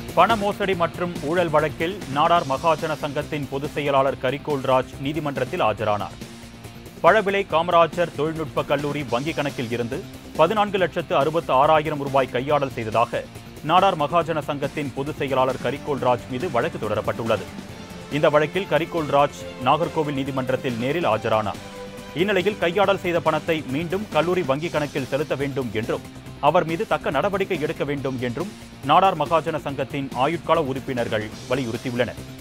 பண மோசடி மற்றும் ஊழல் வழக்கில் நாடார் மகாஜன சங்கத்தின் பொதுச் செயலாளர் கரிகோல் ராஜ் நீதிமன்றத்தில் ஆஜரானார் பழவிலை காமராஜர் தொழில்நுட்ப கல்லூரி வங்கிக் கணக்கில் இருந்து பதினான்கு லட்சத்து அறுபத்து ஆறாயிரம் ரூபாய் கையாடல் செய்ததாக நாடார் மகாஜன சங்கத்தின் பொதுச் செயலாளர் கரிகோல் ராஜ் மீது வழக்கு தொடரப்பட்டுள்ளது இந்த வழக்கில் கரிகோல் ராஜ் நாகர்கோவில் நீதிமன்றத்தில் நேரில் ஆஜரானார் இந்நிலையில் கையாடல் செய்த பணத்தை மீண்டும் கல்லூரி வங்கிக் கணக்கில் செலுத்த வேண்டும் என்றும் அவர் மீது தக்க நடவடிக்கை எடுக்க வேண்டும் என்றும் நாடார் மகாஜன சங்கத்தின் ஆயுட்கால உறுப்பினர்கள் வலியுறுத்தியுள்ளனர்